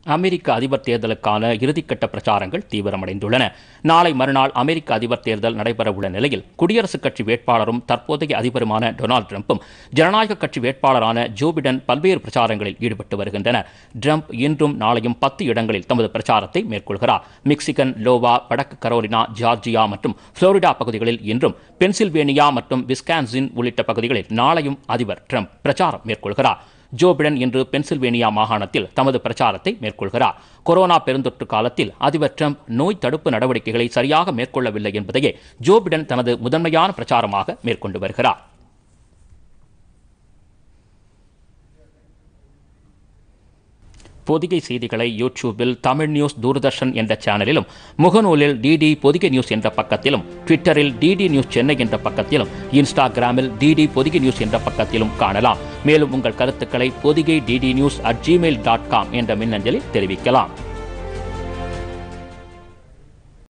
அமெரிக்க அதிபர் தேர்தலுக்கான இறுதிக்கட்ட பிரச்சாரங்கள் தீவிரமடைந்துள்ளன நாளை மறுநாள் அமெரிக்க அதிபர் தேர்தல் நடைபெறவுள்ள நிலையில் குடியரசுக் கட்சி வேட்பாளரும் தற்போதைய அதிபருமான டொனால்டு ட்ரம்ப்பும் ஜனநாயக கட்சி வேட்பாளரான ஜோ பிடன் பல்வேறு பிரச்சாரங்களில் ஈடுபட்டு வருகின்றனர் ட்ரம்ப் இன்றும் நாளையும் பத்து இடங்களில் தமது பிரச்சாரத்தை மேற்கொள்கிறார் மிக்சிகன் லோவா வடக்கு கரோலினா ஜார்ஜியா மற்றும் புளோரிடா பகுதிகளில் இன்றும் பென்சில்வேனியா மற்றும் விஸ்கான்சின் உள்ளிட்ட பகுதிகளில் நாளையும் அதிபர் ட்ரம்ப் பிரச்சாரம் மேற்கொள்கிறார் ஜோ பிடன் இன்று பென்சில்வேனியா மாகாணத்தில் தமது பிரச்சாரத்தை மேற்கொள்கிறார் கொரோனா பெருந்தொற்று காலத்தில் அதிபர் ட்ரம்ப் நோய் தடுப்பு நடவடிக்கைகளை சரியாக மேற்கொள்ளவில்லை என்பதையே ஜோ பிடன் தனது முதன்மையான பிரச்சாரமாக மேற்கொண்டு வருகிறார் பொதிகை செய்திகளை யூடியூபில் தமிழ் நியூஸ் தூர்தர்ஷன் என்ற சேனலிலும் முகநூலில் டிடி பொதிகை நியூஸ் என்ற பக்கத்திலும் ட்விட்டரில் டிடி நியூஸ் சென்னை என்ற பக்கத்திலும் இன்ஸ்டாகிராமில் டிடி பொதிகை நியூஸ் என்ற பக்கத்திலும் காணலாம் மேலும் உங்கள் கருத்துக்களை Podhigai DD news at Gmail dot com என்ற மின்னஞ்சலில் தெரிவிக்கலாம்